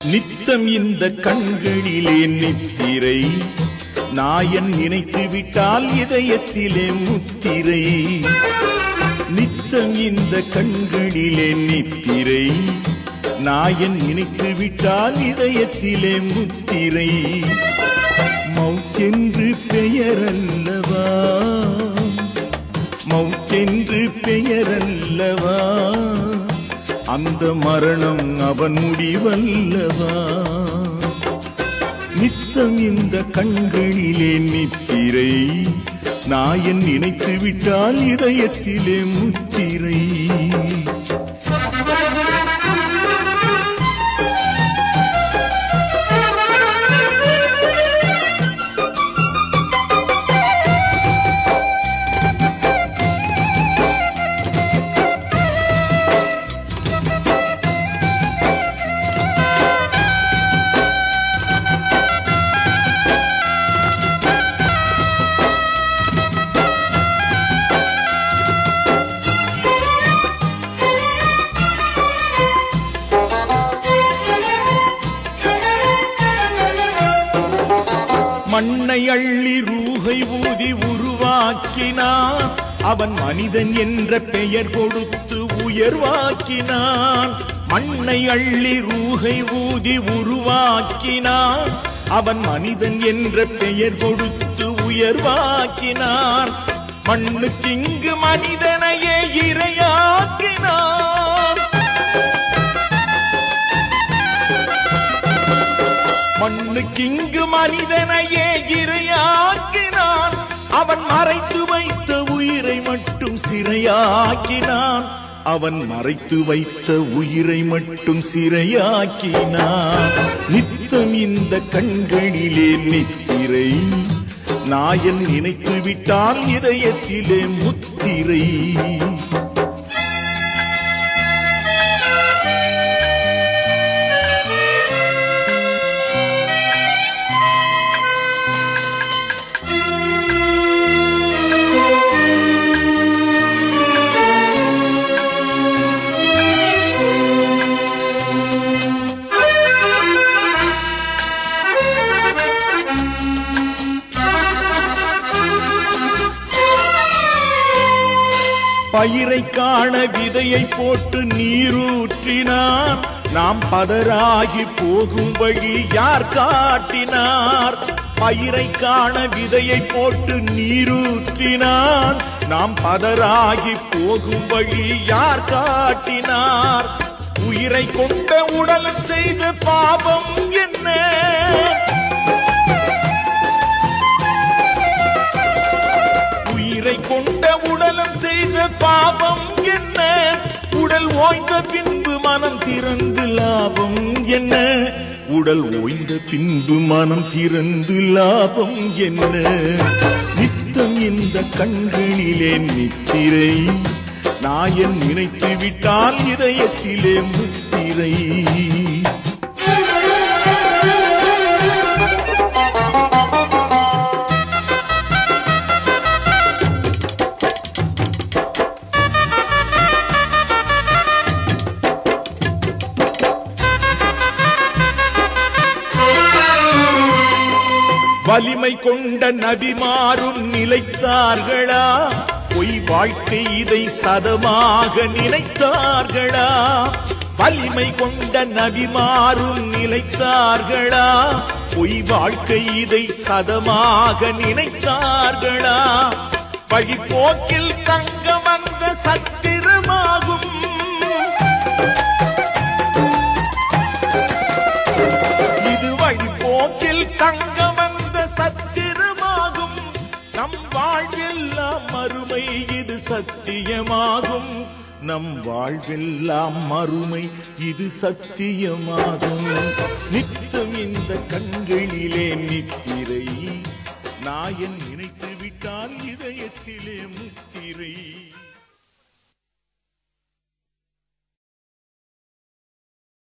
நித்தம் இந்த கண்களிலே நித்திரை நாயன் நினைத்து விட்டால் இதயத்திலே முத்திரை நித்தம் இந்த கண்களிலே நித்திரை நாயன் நினைத்து விட்டால் இதயத்திலே முத்திரை மௌக்கென்று பெயரல்லவா மௌக்கென்று பெயரல்லவா அந்த மரணம் அவன் முடிவல்லவா நித்தம் இந்த கண்களிலே நித்திரை நாயன் நினைத்து விட்டால் இதயத்திலே முத்திரை மண்ணை அள்ளி ரூகை ஊதி உருவாக்கினான் அவன் மனிதன் என்ற பெயர் கொடுத்து உயர்வாக்கினான் மண்ணை அள்ளி ரூகை ஊதி உருவாக்கினான் அவன் மனிதன் என்ற பெயர் கொடுத்து உயர்வாக்கினான் மண்ணுக்கு இங்கு மனிதனையே இரையாக்கினான் மண்ணுக்கு இங்கு மனிதனையே இரையாக்கினான் அவன் மறைத்து வைத்த உயிரை மட்டும் சிறையாக்கினான் அவன் மறைத்து வைத்த உயிரை மட்டும் சிறையாக்கினான் நித்தம் இந்த கண்களிலே நித்திரை நாயன் நினைத்து விட்டால் இதயத்திலே முத்திரை பயிரை காண விதையை போட்டு நீரூற்றினார் நாம் பதராகி போகும் வழி யார் காட்டினார் பயிரை காண விதையை போட்டு நீரூற்றினார் நாம் பதராகி போகும் வழி யார் காட்டினார் உயிரை கொண்ட உடல் செய்த பாபம் என்ன உயிரை கொண்ட உடலம் செய்த பாவம் என்ன உடல் ஓய்ந்த பின்பு மனம் திறந்து லாபம் என்ன உடல் ஓய்ந்த பின்பு மனம் திறந்து லாபம் என்ன நித்தம் இந்த கண்களிலே நித்திரை நாயன் நினைத்து விட்டால் இதயத்திலே முத்திரை வலிமை கொண்ட நபிமாரும் நிலைத்தார்களா பொய் வாழ்க்கை இதை சதமாக நினைத்தார்களா வலிமை கொண்ட நபிமாரும் நிலைத்தார்களா பொய் வாழ்க்கை இதை சதமாக நினைத்தார்களா வழிபோக்கில் தங்க வந்த சத்திரமாகும் இது வழிபோக்கில் தங்க வந்த சத்திரமாகும் நம் வாழ்வெல்லாம் மறுமை இது சத்தியமாகும் நம் வாழ்வெல்லாம் மறுமை இது சத்தியமாகும் நித்தம் இந்த கண்